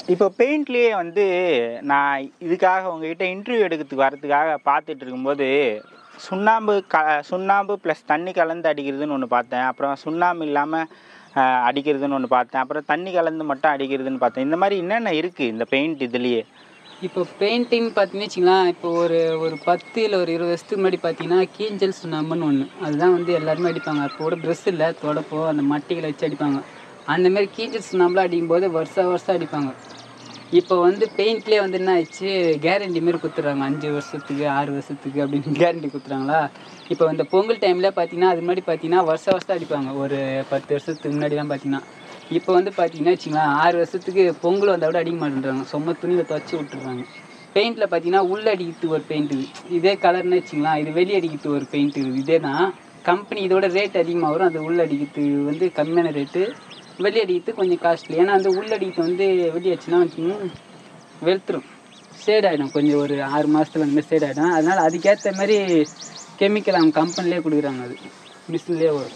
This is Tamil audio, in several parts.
இப்போ பெயிண்ட்லேயே வந்து நான் இதுக்காக உங்ககிட்ட இன்டர்வியூ எடுக்கிறதுக்கு வரதுக்காக பார்த்துட்டு இருக்கும்போது சுண்ணாம்பு க சுண்ணாம்பு ப்ளஸ் தண்ணி கலந்து அடிக்கிறதுன்னு ஒன்று பார்த்தேன் அப்புறம் சுண்ணாம்பு இல்லாமல் அடிக்கிறதுன்னு ஒன்று பார்த்தேன் அப்புறம் தண்ணி கலந்து மட்டும் அடிக்கிறதுன்னு பார்த்தேன் இந்த மாதிரி என்னென்ன இருக்குது இந்த பெயிண்ட் இதுலேயே இப்போ பெயிண்டிங் பார்த்தீங்கன்னு வச்சுக்கலாம் இப்போ ஒரு ஒரு பத்து இல்லை ஒரு இருபது வருஷத்துக்கு முன்னாடி பார்த்தீங்கன்னா கீஞ்சல் சுண்ணாம்புன்னு ஒன்று அதுதான் வந்து எல்லாருமே அடிப்பாங்க அப்போ கூட ப்ரெஷ் இல்லை தொடப்போ அந்த மட்டிகளை வச்சு அடிப்பாங்க அந்த மாதிரி கீஞ்சல் சுண்ணாம்புலாம் அடிக்கும்போது வருஷம் வருஷம் அடிப்பாங்க இப்போ வந்து பெயிண்ட்லேயே வந்து என்ன ஆயிடுச்சு கேரண்டி மாரி கொடுத்துட்றாங்க அஞ்சு வருஷத்துக்கு ஆறு வருஷத்துக்கு அப்படின்னு கேரண்டி கொடுத்துறாங்களா இப்போ இந்த பொங்கல் டைமில் பார்த்தீங்கன்னா அது முன்னாடி பார்த்தீங்கன்னா வருஷம் வருஷம் அடிப்பாங்க ஒரு பத்து வருஷத்துக்கு முன்னாடிலாம் பார்த்தீங்கன்னா இப்போ வந்து பார்த்தீங்கன்னா வச்சுங்களேன் ஆறு வருஷத்துக்கு பொங்கல் வந்தால் கூட அடிக்க மாட்டேன்றாங்க சும்மா துணியில் துவச்சி விட்டுறாங்க பெயிண்டில் பார்த்தீங்கன்னா உள்ள அடிக்கிறதுக்கு ஒரு பெயிண்ட் இருக்குது இதே கலர்னு வச்சுங்களேன் இது வெளியே அடிக்கிறதுக்கு ஒரு பெயிண்ட் இருக்குது இதே தான் கம்பெனி இதோட ரேட் அதிகமாக வரும் அது உள்ள அடிக்கிறதுக்கு வந்து கம்மியான ரேட்டு வெளியே அடிக்கிறது கொஞ்சம் காஸ்ட்லி ஏன்னா அந்த உள்ள அடிக்கிறது வந்து வெளியே வச்சுன்னா வச்சுக்கோங்க வெளுத்துரும் ஷேட் ஆகிடும் கொஞ்சம் ஒரு ஆறு மாதத்துல அந்த மாதிரி ஷேட் ஆகிடும் அதனால் அதுக்கேற்ற மாதிரி கெமிக்கல் அவங்க கம்பெனிலே கொடுக்குறாங்க அது மிஷின்லேயே வரும்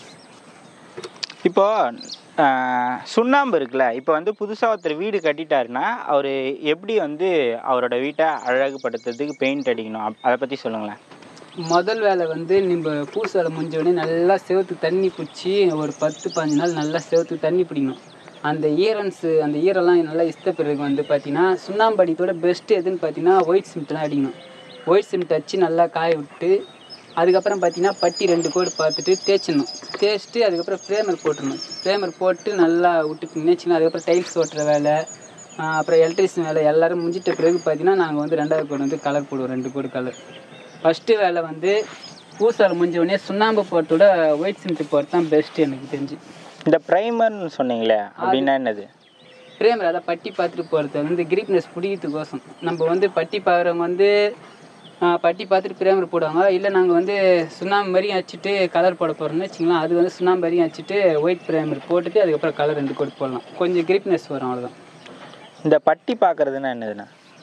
இப்போ ஆஹ், சுண்ணாம்பு இருக்குல்ல இப்போ வந்து புதுசாக ஒருத்தர் வீடு கட்டிட்டாருன்னா அவர் எப்படி வந்து அவரோட வீட்டை அழகுபடுத்துறதுக்கு பெயிண்ட் அடிக்கணும் அப்- அதை பற்றி சொல்லுங்களேன் முதல் வேலை வந்து நம்ம பூசு வேலை முடிஞ்ச உடனே நல்லா செவத்துக்கு தண்ணி பிடிச்சி ஒரு பத்து பாஞ்சு நாள் நல்லா செவத்துக்கு தண்ணி பிடிக்கணும் அந்த ஈரன்ஸு அந்த ஈரெல்லாம் நல்லா இஷ்ட பிறகு வந்து பார்த்தீங்கன்னா சுண்ணாம்பு அடித்தோட பெஸ்ட்டு எதுன்னு பார்த்தீங்கன்னா ஒயிட் சிமெண்ட் தான் அடிக்கணும் ஒயிட் சிமெண்ட் வச்சு நல்லா காய விட்டு அதுக்கப்புறம் பார்த்தீங்கன்னா பட்டி ரெண்டு கோடு பார்த்துட்டு தேய்ச்சிடணும் தேய்ச்சிட்டு அதுக்கப்புறம் ஃப்ரேமர் போட்டுடணும் ஃப்ரேமர் போட்டு நல்லா விட்டுட்டு நினச்சிங்கன்னா அதுக்கப்புறம் டைல்ஸ் ஓட்டுற வேலை ஆஹ் அப்புறம் எலக்ட்ரிஷியன் வேலை எல்லாரும் முடிஞ்சிட்ட பிறகு பார்த்தீங்கன்னா நாங்கள் வந்து ரெண்டாவது கோடு வந்து கலர் போடுவோம் ரெண்டு கோடு கலர் ஃபஸ்ட்டு வேலை வந்து பூசால் முடிஞ்ச உடனே சுண்ணாம்பு போட்டோட ஒயிட் சிமெண்ட் போட்டு தான் பெஸ்ட்டு எனக்கு தெரிஞ்சு இந்த ப்ரைமர்னு சொன்னீங்களே அப்படின்னா என்னது பிரேமர் அதை பட்டி பார்த்துட்டு போகிறது வந்து கிரீப்னஸ் பிடிக்கிறதுக்கோசம் நம்ம வந்து பட்டி பார்க்குறவங்க வந்து ஆ, பட்டி பார்த்துட்டு பிரேமர் போடுவாங்க இல்லை நாங்கள் வந்து சுண்ணாம்பு மாதிரியும் வச்சுட்டு கலர் போட போகிறோம்னு வச்சுங்களேன் அது வந்து சுண்ணாம்பு மாதிரியும் வச்சுட்டு ஒயிட் பிரேமர் போட்டுட்டு அதுக்கப்புறம் கலர் ரெண்டு கோட் போடலாம் கொஞ்சம் கிரிப்னஸ் வரும் அவ்வளோதான் இந்த பட்டி பார்க்கறதுன்னா என்னதுண்ணா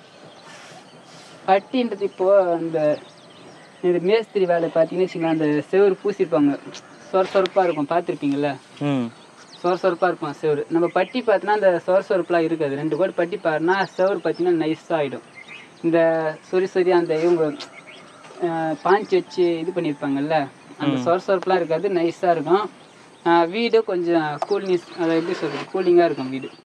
பட்டின்றது இப்போது அந்த இந்த மேஸ்திரி வேலை பார்த்தீங்கன்னு வச்சுங்களேன் அந்த செவுரு பூசியிருப்பாங்க சொர சொரப்பாக இருக்கும் பார்த்துருப்பீங்கள்ல ம் சொர சொரப்பாக இருக்கும் செவுரு நம்ம பட்டி பார்த்தோன்னா அந்த சொர சொரப்புலாம் இருக்காது ரெண்டு கோடு பட்டி பாருன்னா செவுரு பார்த்தீங்கன்னா நைஸாக ஆகிடும் இந்த சொறி சொறி அந்த இவங்க அஹ், பாஞ்சு வச்சு இது பண்ணியிருப்பாங்கல்ல அந்த சொர சொரப்புலாம் இருக்காது நைஸாக இருக்கும் அஹ், வீடு கொஞ்சம் கூல்னஸ் அதை எப்படி சொல்கிறது கூலிங்காக இருக்கும் வீடு